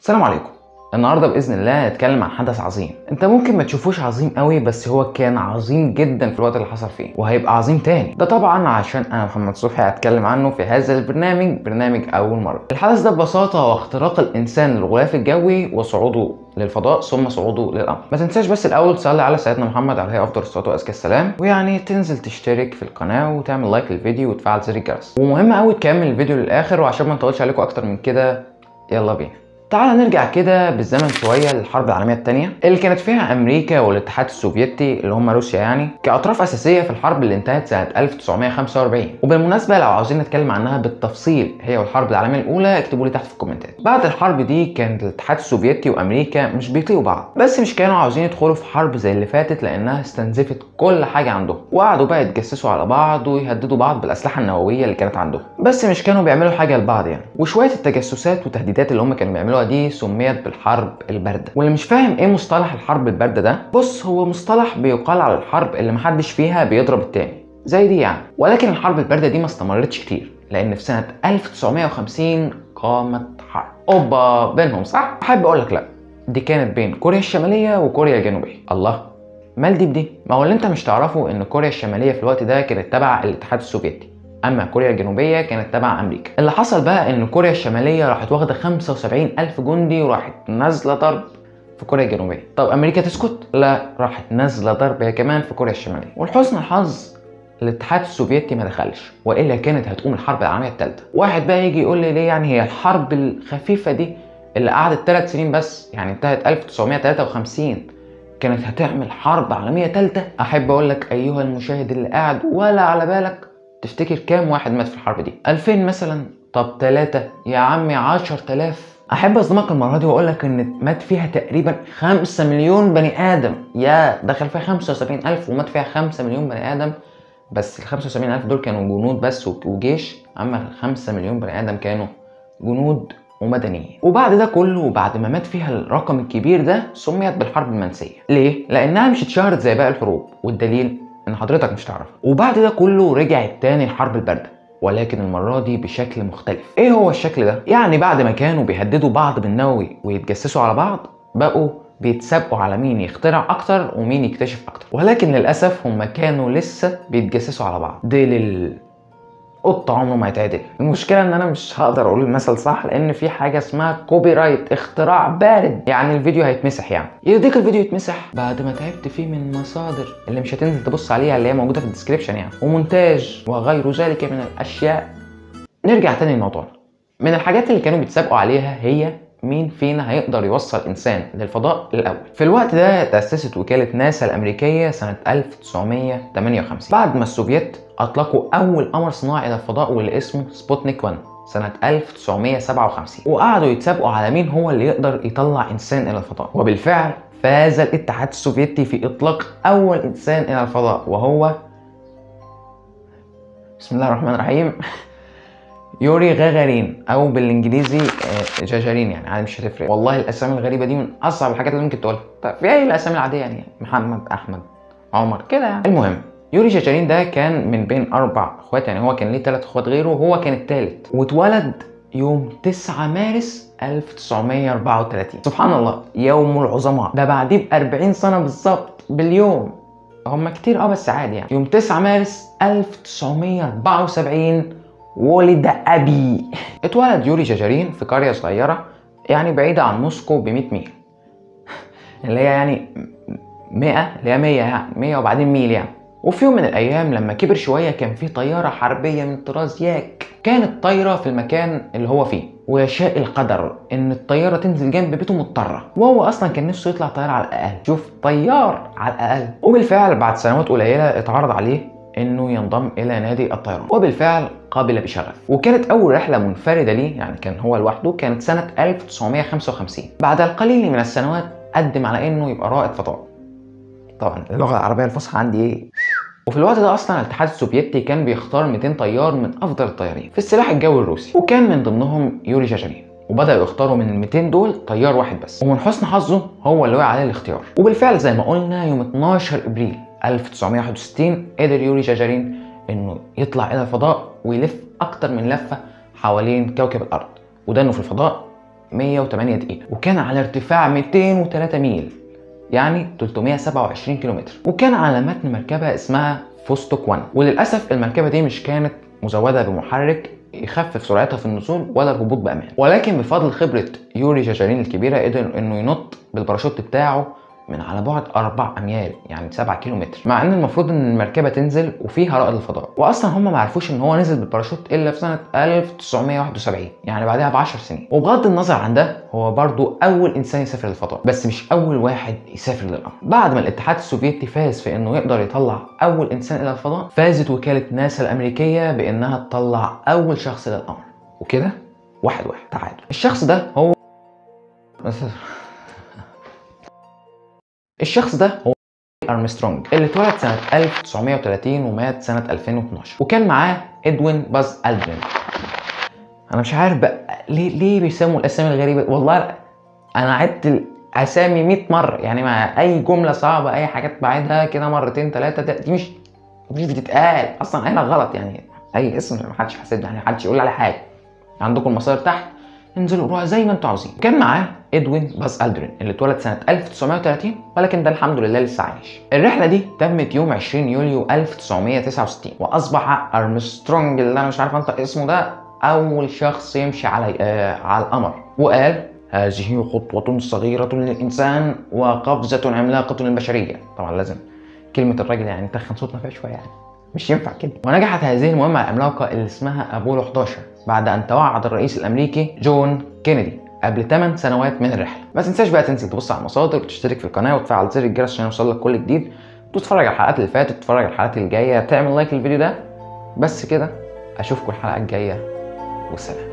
السلام عليكم النهارده باذن الله هنتكلم عن حدث عظيم انت ممكن ما تشوفوش عظيم قوي بس هو كان عظيم جدا في الوقت اللي حصل فيه وهيبقى عظيم تاني ده طبعا عشان انا محمد صبحي هتكلم عنه في هذا البرنامج برنامج اول مره الحدث ده ببساطه هو اختراق الانسان للغلاف الجوي وصعوده للفضاء ثم صعوده للقمر ما تنساش بس الاول تصلي على سيدنا محمد عليه افضل الصلاه وازكى السلام ويعني تنزل تشترك في القناه وتعمل لايك للفيديو وتفعل زر الجرس ومهم قوي تكمل الفيديو للاخر وعشان ما نطولش عليكم اكتر من كده يلا بينا تعال نرجع كده بالزمن شويه للحرب العالميه الثانيه اللي كانت فيها امريكا والاتحاد السوفيتي اللي هم روسيا يعني كاطراف اساسيه في الحرب اللي انتهت سنه 1945 وبالمناسبه لو عاوزين نتكلم عنها بالتفصيل هي والحرب العالميه الاولى اكتبوا لي تحت في الكومنتات بعد الحرب دي كان الاتحاد السوفيتي وامريكا مش بيطيقوا بعض بس مش كانوا عاوزين يدخلوا في حرب زي اللي فاتت لانها استنزفت كل حاجه عندهم وقعدوا بقى يتجسسوا على بعض ويهددوا بعض بالاسلحه النوويه اللي كانت عندهم بس مش كانوا بيعملوا حاجه لبعض يعني وشويه التجسسات والتهديدات اللي هم كانوا بيعملوها دي سميت بالحرب البارده واللي مش فاهم ايه مصطلح الحرب البارده ده بص هو مصطلح بيقال على الحرب اللي محدش فيها بيضرب التاني زي دي يعني ولكن الحرب البارده دي ما استمرتش كتير لان في سنه 1950 قامت حرب اوبا بينهم صح احب اقول لك لا دي كانت بين كوريا الشماليه وكوريا الجنوبيه الله مال دي بدي ما هو اللي انت مش تعرفه ان كوريا الشماليه في الوقت ده كانت تبع الاتحاد السوفيتي اما كوريا الجنوبيه كانت تبع امريكا اللي حصل بقى ان كوريا الشماليه راحت واخده 75 الف جندي وراحت نازله ضرب في كوريا الجنوبيه طب امريكا تسكت لا راحت نازله ضرب هي كمان في كوريا الشماليه ولحسن الحظ الاتحاد السوفيتي ما دخلش والا كانت هتقوم الحرب العالميه الثالثه واحد بقى يجي يقول لي ليه يعني هي الحرب الخفيفه دي اللي قعدت ثلاث سنين بس يعني انتهت 1953 كانت هتعمل حرب عالميه ثالثه احب اقول لك ايها المشاهد اللي قاعد ولا على بالك تفتكر كام واحد مات في الحرب دي 2000 مثلا طب 3 يا عمي 10000 احب اصدمك المره دي واقول لك ان مات فيها تقريبا 5 مليون بني ادم يا دخل فيها 75000 ومات فيها 5 مليون بني ادم بس ال 75000 دول كانوا جنود بس وجيش اما ال 5 مليون بني ادم كانوا جنود ومدنيين وبعد ده كله وبعد ما مات فيها الرقم الكبير ده سميت بالحرب المنسيه ليه لانها مش اتشهرت زي باقي الحروب والدليل ان حضرتك مش تعرف وبعد ده كله رجعت تاني الحرب البارده ولكن المرة دي بشكل مختلف ايه هو الشكل ده؟ يعني بعد ما كانوا بيهددوا بعض بالنووي ويتجسسوا على بعض بقوا بيتسابقوا على مين يخترع اكتر ومين يكتشف اكتر ولكن للاسف هم كانوا لسه بيتجسسوا على بعض دي لل قط عمره ما يتعدل المشكله ان انا مش هقدر اقول المثل صح لان في حاجه اسمها كوبي رايت اختراع بارد يعني الفيديو هيتمسح يعني يرضيك الفيديو يتمسح بعد ما تعبت فيه من مصادر اللي مش هتنزل تبص عليها اللي هي موجوده في الديسكريبشن يعني ومونتاج وغير ذلك من الاشياء نرجع تاني لموضوعنا من الحاجات اللي كانوا بيتسابقوا عليها هي مين فينا هيقدر يوصل انسان للفضاء الاول في الوقت ده تاسست وكاله ناسا الامريكيه سنه 1958 بعد ما السوفيت اطلقوا اول قمر صناعي الى الفضاء واللي اسمه سبوتنيك 1 سنة 1957 وقعدوا يتسابقوا على مين هو اللي يقدر يطلع إنسان إلى الفضاء وبالفعل فاز الاتحاد السوفيتي في إطلاق أول إنسان إلى الفضاء وهو بسم الله الرحمن الرحيم يوري غاغارين او بالانجليزي جاجارين يعني عادي مش هتفرق والله الاسامي الغريبه دي من اصعب الحاجات اللي ممكن تقولها طب في اي الاسامي العاديه يعني محمد احمد عمر كده يعني المهم يوري جاجارين ده كان من بين اربع اخوات يعني هو كان ليه ثلاث اخوات غيره وهو كان الثالث واتولد يوم 9 مارس 1934 سبحان الله يوم العظماء ده بعديه ب 40 سنه بالظبط باليوم هم كتير اه بس عادي يعني يوم 9 مارس 1974 ولد أبي اتولد يوري جاجارين في قرية صغيرة يعني بعيدة عن موسكو ب 100 ميل اللي هي يعني 100 اللي هي 100 يعني 100 وبعدين ميل يعني وفي يوم من الأيام لما كبر شوية كان في طيارة حربية من طراز ياك كانت طايرة في المكان اللي هو فيه ويشاء القدر ان الطياره تنزل جنب بيته مضطره وهو اصلا كان نفسه يطلع طيار على الاقل شوف طيار على الاقل وبالفعل بعد سنوات قليله اتعرض عليه انه ينضم الى نادي الطيران وبالفعل قابل بشغف وكانت اول رحله منفرده ليه يعني كان هو لوحده كانت سنه 1955 بعد القليل من السنوات قدم على انه يبقى رائد فضاء طبعا اللغه العربيه الفصحى عندي ايه وفي الوقت ده اصلا الاتحاد السوفيتي كان بيختار 200 طيار من افضل الطيارين في السلاح الجوي الروسي وكان من ضمنهم يوري جاجارين وبداوا يختاروا من ال 200 دول طيار واحد بس ومن حسن حظه هو اللي وقع عليه الاختيار وبالفعل زي ما قلنا يوم 12 ابريل 1961 قدر يوري جاجارين انه يطلع الى الفضاء ويلف اكتر من لفه حوالين كوكب الارض ودانه في الفضاء 108 دقيقة وكان على ارتفاع 203 ميل يعني 327 كيلومتر وكان على متن مركبة اسمها فوستوك 1 وللأسف المركبة دي مش كانت مزودة بمحرك يخفف سرعتها في النزول ولا الهبوط بأمان ولكن بفضل خبرة يوري جاجارين الكبيرة قدر انه ينط بالباراشوت بتاعه من على بعد 4 اميال يعني 7 كيلو متر مع ان المفروض ان المركبه تنزل وفيها رائد الفضاء واصلا هم ما عرفوش ان هو نزل بالباراشوت الا في سنه 1971 يعني بعدها ب 10 سنين وبغض النظر عن ده هو برضو اول انسان يسافر للفضاء بس مش اول واحد يسافر للقمر بعد ما الاتحاد السوفيتي فاز في انه يقدر يطلع اول انسان الى الفضاء فازت وكاله ناسا الامريكيه بانها تطلع اول شخص للقمر وكده واحد واحد تعادل الشخص ده هو الشخص ده هو ارمسترونج اللي اتولد سنة 1930 ومات سنة 2012 وكان معاه ادوين باز الدرين انا مش عارف بقى ليه ليه بيسموا الاسامي الغريبة والله انا عدت الاسامي 100 مرة يعني مع اي جملة صعبة اي حاجات بعدها كده مرتين ثلاثة دي مش مش بتتقال اصلا هنا غلط يعني اي اسم ما حدش حاسبني يعني حدش يقول على حاجة عندكم المسار تحت انزلوا روحوا زي ما انتوا عاوزين كان معاه ادوين باز الدرين اللي اتولد سنه 1930 ولكن ده الحمد لله لسه عايش الرحله دي تمت يوم 20 يوليو 1969 واصبح ارمسترونج اللي انا مش عارف انطق اسمه ده اول شخص يمشي على آه على القمر وقال هذه خطوة صغيرة للإنسان وقفزة عملاقة للبشرية طبعا لازم كلمة الراجل يعني تخن صوتنا فيها شوية يعني مش ينفع كده ونجحت هذه المهمة العملاقة اللي اسمها أبولو 11 بعد أن توعد الرئيس الأمريكي جون كينيدي قبل 8 سنوات من الرحلة ما تنساش بقى تنزل تبص على المصادر وتشترك في القناة وتفعل زر الجرس عشان يوصلك كل جديد وتتفرج على الحلقات اللي فاتت وتتفرج على الحلقات اللي جاية تعمل لايك للفيديو ده بس كده أشوفكم الحلقة الجاية والسلام